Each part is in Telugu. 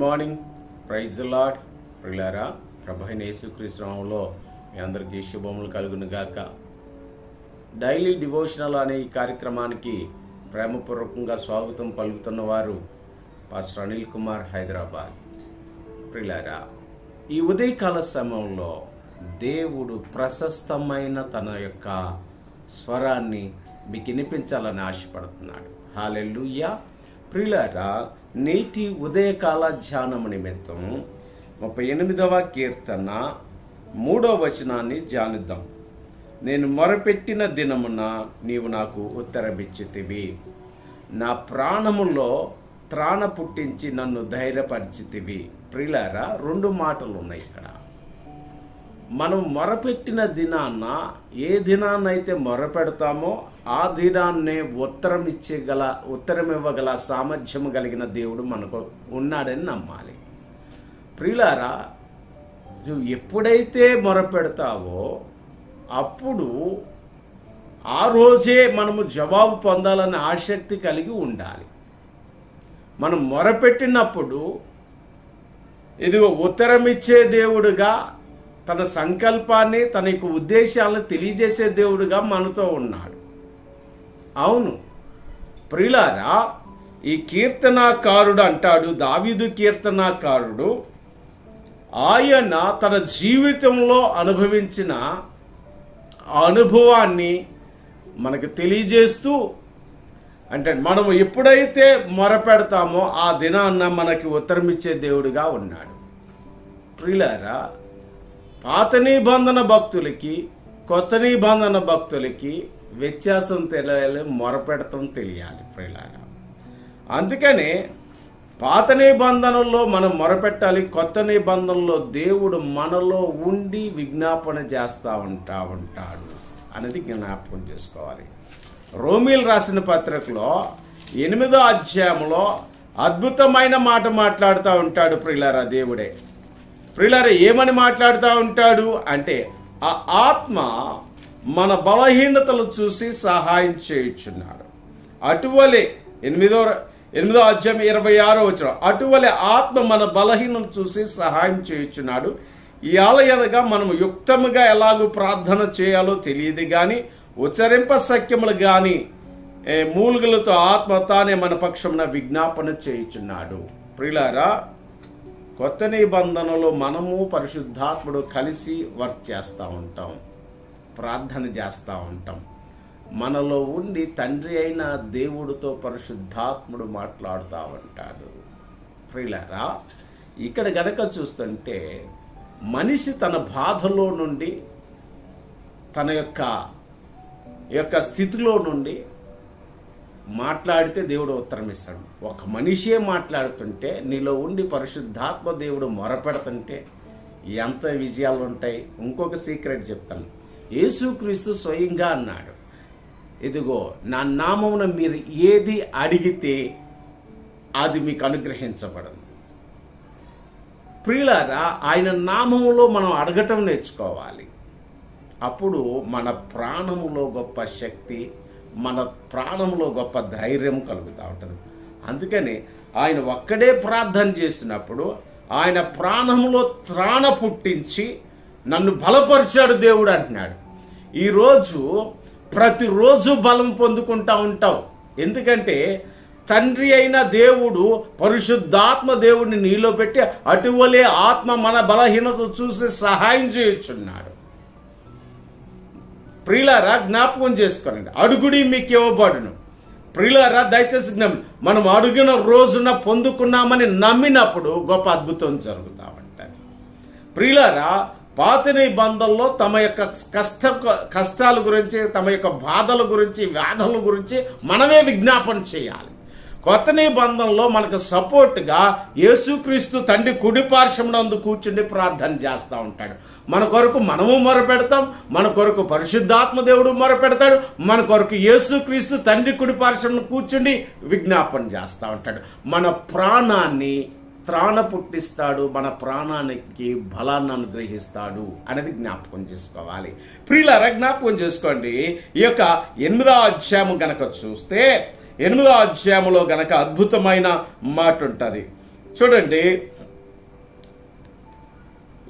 మార్నింగ్ ప్రైజ్ లాడ్ ప్రిలారా ప్రభైన యేసుక్రీస్తునామంలో మీ అందరికీ శుభములు కలుగును గాక డైలీ డివోషనల్ అనే ఈ కార్యక్రమానికి ప్రేమపూర్వకంగా స్వాగతం పలుకుతున్న వారు పాస్టర్ అనిల్ కుమార్ హైదరాబాద్ ప్రిలారా ఈ ఉదయకాల సమయంలో దేవుడు ప్రశస్తమైన తన యొక్క స్వరాన్ని మీకు వినిపించాలని ఆశపడుతున్నాడు హాలెల్లుయ్యా ప్రిలారా నేటి ఉదయకాల ధ్యానము నిమిత్తం ముప్పై ఎనిమిదవ కీర్తన మూడవ వచనాన్ని ధ్యానిద్దాం నేను మొరపెట్టిన దినమున నీవు నాకు ఉత్తరమిచ్చితివి నా ప్రాణములో త్రాణ పుట్టించి నన్ను ధైర్యపరిచితివి ప్రిలారా రెండు మాటలు ఉన్నాయి ఇక్కడ మనం మొరపెట్టిన దినాన్న ఏ దినాన్నైతే మొరపెడతామో ఆ దినాన్నే ఉత్తరం ఇచ్చేగల ఉత్తరం ఇవ్వగల సామర్థ్యం కలిగిన దేవుడు మనకు ఉన్నాడని నమ్మాలి ప్రియులారా నువ్వు ఎప్పుడైతే మొరపెడతావో అప్పుడు ఆ రోజే మనము జవాబు పొందాలనే ఆసక్తి కలిగి ఉండాలి మనం మొరపెట్టినప్పుడు ఇదిగో ఉత్తరం ఇచ్చే దేవుడుగా తన సంకల్పాన్ని తన యొక్క ఉద్దేశాలను తెలియజేసే దేవుడుగా మనతో ఉన్నాడు అవును ప్రిలారా ఈ కీర్తనాకారుడు అంటాడు దావీదు కీర్తనాకారుడు ఆయన తన జీవితంలో అనుభవించిన ఆ అనుభవాన్ని మనకు తెలియజేస్తూ అంటే మనం ఎప్పుడైతే మొరపెడతామో ఆ దినాన్న మనకి ఉత్తరం ఇచ్చే దేవుడిగా ఉన్నాడు ప్రిలారా పాత నిబంధన భక్తులకి కొత్త నిబంధన భక్తులకి వ్యత్యాసం తెలియాలి మొరపెడతాం తెలియాలి ప్రిలారా అందుకనే పాత నిబంధనల్లో మనం మొరపెట్టాలి కొత్త నిబంధనలో దేవుడు మనలో ఉండి విజ్ఞాపన చేస్తూ ఉంటా ఉంటాడు అనేది జ్ఞాపకం చేసుకోవాలి రోమిల్ రాసిన పత్రికలో ఎనిమిదో అధ్యాయంలో అద్భుతమైన మాట మాట్లాడుతూ ఉంటాడు ప్రిలారా దేవుడే ప్రిలారా ఏమని మాట్లాడుతూ ఉంటాడు అంటే ఆ ఆత్మ మన బలహీనతలు చూసి సహాయం చేయుచున్నాడు అటువలే ఎనిమిదో ఎనిమిదో అధ్యాయం ఇరవై ఆరో వచ్చిన అటువలే ఆత్మ మన బలహీనం చూసి సహాయం చేయుచున్నాడు ఈ ఆలయనగా మనం యుక్తముగా ఎలాగూ ప్రార్థన చేయాలో తెలియదు కానీ ఉచ్చరింప సఖ్యములు గాని ఏ, మూలుగులతో ఆత్మ తానే మన పక్షమున విజ్ఞాపన చేయుచున్నాడు ప్రిలారా కొత్త నిబంధనలో మనము పరిశుద్ధాత్ముడు కలిసి వర్క్ చేస్తూ ఉంటాం ప్రార్థన చేస్తూ ఉంటాం మనలో ఉండి తండ్రి అయిన దేవుడితో పరిశుద్ధాత్ముడు మాట్లాడుతూ ఉంటాడు ప్రియులారా ఇక్కడ గనక చూస్తుంటే మనిషి తన బాధలో నుండి తన యొక్క యొక్క స్థితిలో నుండి మాట్లాడితే దేవుడు ఉత్తరం ఇస్తాడు ఒక మనిషే మాట్లాడుతుంటే నీలో ఉండి పరిశుద్ధాత్మ దేవుడు మొరపెడుతుంటే ఎంత విజయాలు ఉంటాయి ఇంకొక సీక్రెట్ చెప్తాను యేసుక్రీస్తు స్వయంగా అన్నాడు ఇదిగో నా నామమున మీరు ఏది అడిగితే అది మీకు అనుగ్రహించబడదు ప్రియులారా ఆయన నామములో మనం అడగటం నేర్చుకోవాలి అప్పుడు మన ప్రాణములో గొప్ప శక్తి మన ప్రాణంలో గొప్ప ధైర్యం కలుగుతూ ఉంటుంది అందుకని ఆయన ఒక్కడే ప్రార్థన చేసినప్పుడు ఆయన ప్రాణంలో త్రాణ పుట్టించి నన్ను బలపరిచాడు దేవుడు అంటున్నాడు ఈరోజు ప్రతిరోజు బలం పొందుకుంటా ఉంటావు ఎందుకంటే తండ్రి అయిన దేవుడు పరిశుద్ధాత్మ దేవుడిని నీలో పెట్టి అటువలే ఆత్మ మన బలహీనత చూసి సహాయం చేయొచ్చున్నాడు ప్రియులారా జ్ఞాపకం చేసుకోనండి అడుగుడి మీకు ఇవ్వబడును ప్రియులారా దయచేసి జ్ఞాపం మనం అడుగిన రోజున పొందుకున్నామని నమ్మినప్పుడు గొప్ప అద్భుతం జరుగుతూ ఉంటుంది ప్రియులారా పాత నిబంధనలో తమ యొక్క కష్ట కష్టాల గురించి తమ యొక్క బాధల గురించి వ్యాధుల గురించి మనమే విజ్ఞాపన చేయాలి కొత్త నిబంధనలో మనకు సపోర్ట్గా యేసుక్రీస్తు తండ్రి కుడి పార్శ్వమునందు కూర్చుండి ప్రార్థన చేస్తూ ఉంటాడు మన కొరకు మనము మొరపెడతాం మన కొరకు పరిశుద్ధాత్మ దేవుడు మొరపెడతాడు మన కొరకు యేసుక్రీస్తు తండ్రి కుడి పార్శ్వమును కూర్చుండి విజ్ఞాపన చేస్తూ ఉంటాడు మన ప్రాణాన్ని త్రాణ పుట్టిస్తాడు మన ప్రాణానికి బలాన్ని అనుగ్రహిస్తాడు అనేది జ్ఞాపకం చేసుకోవాలి ప్రియులారా జ్ఞాపకం చేసుకోండి ఈ యొక్క ఎనిమిదో అధ్యాయము గనక చూస్తే ఎనిమిదో అధ్యాయములో గనక అద్భుతమైన మాట ఉంటుంది చూడండి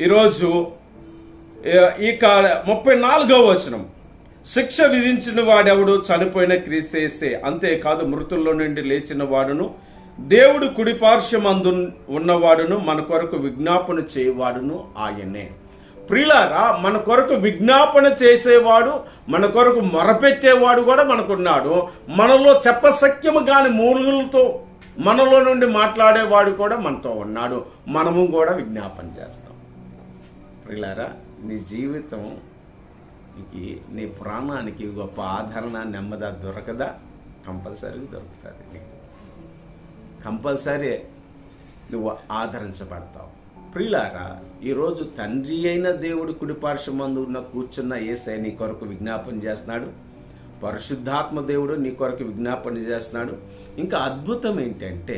ఈరోజు ఏ- ఇక ముప్పై నాలుగవ వచనం శిక్ష విధించిన వాడెవడు చనిపోయిన క్రీస్తేసే అంతేకాదు మృతుల్లో నుండి లేచిన వాడును దేవుడు కుడిపార్శ్వమందు ఉన్నవాడును మన కొరకు విజ్ఞాపన చేయవాడును ఆయనే ప్రియులారా మన కొరకు విజ్ఞాపన చేసేవాడు మన కొరకు మొరపెట్టేవాడు కూడా మనకున్నాడు మనలో చెప్పసక్యము కాని మూలుగులతో మనలో నుండి మాట్లాడేవాడు కూడా మనతో ఉన్నాడు మనము కూడా విజ్ఞాపన చేస్తాం ప్రియులారా నీ జీవితం నీకు నీ ప్రాణానికి గొప్ప ఆదరణ నెమ్మద దొరకదా కంపల్సరీ దొరుకుతుంది నీకు కంపల్సరీ నువ్వు ఆదరించబడతావు ప్రియులారా ఈరోజు తండ్రి అయిన దేవుడు కుడిపార్శ్వమందు ఉన్న కూర్చున్న ఏసై నీ కొరకు విజ్ఞాపన చేస్తున్నాడు పరిశుద్ధాత్మ దేవుడు నీ కొరకు విజ్ఞాపన చేస్తున్నాడు ఇంకా అద్భుతం ఏంటంటే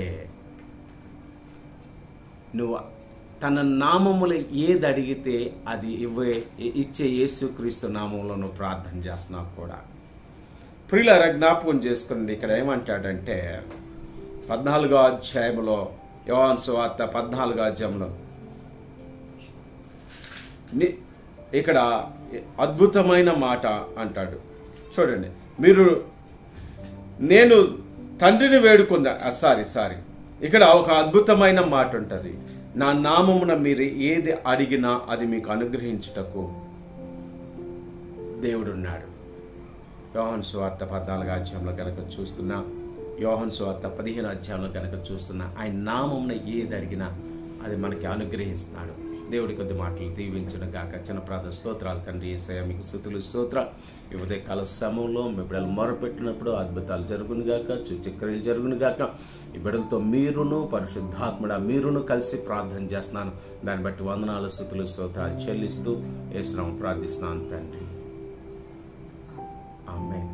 నువ్వు తన నామములు ఏది అడిగితే అది ఇవ్వే ఇచ్చే యేసుక్రీస్తు నామంలో నువ్వు ప్రార్థన చేస్తున్నావు కూడా ప్రియులారా జ్ఞాపకం చేసుకుని ఇక్కడ ఏమంటాడంటే పద్నాలుగో అధ్యాయంలో యోహాన్ సువార్త పద్నాలుగో అధ్యాయంలో ని- ఇక్కడ అద్భుతమైన మాట అంటాడు చూడండి మీరు నేను తండ్రిని వేడుకుందా సారీ సారీ ఇక్కడ ఒక అద్భుతమైన మాట ఉంటుంది నా నామమున మీరు ఏది అడిగినా అది మీకు అనుగ్రహించుటకు దేవుడున్నాడు యోహన్ సువార్త పద్నాలుగు అధ్యాయంలో కనుక చూస్తున్నా యోహన్ సువార్త పదిహేను అధ్యాయంలో కనుక చూస్తున్నా ఆయన నామమున ఏది అడిగినా అది మనకి అనుగ్రహిస్తున్నాడు దేవుడి కొద్ది మాటలు దీవించడం గాక చిన్న ప్రార్థన స్తోత్రాలు తండ్రి ఏసయ మీకు స్థుతులు స్తోత్ర ఈ ఉదయ కాల సమయంలో మీ బిడ్డలు మొరపెట్టినప్పుడు అద్భుతాలు జరుగును గాక చుచక్రియలు జరుగును గాక ఈ బిడ్డలతో మీరును పరిశుద్ధాత్ముడ మీరును కలిసి ప్రార్థన చేస్తున్నాను దాన్ని బట్టి వందనాలు స్థుతులు స్తోత్రాలు చెల్లిస్తూ ఏసునామం ప్రార్థిస్తున్నాను తండ్రి ఆమెన్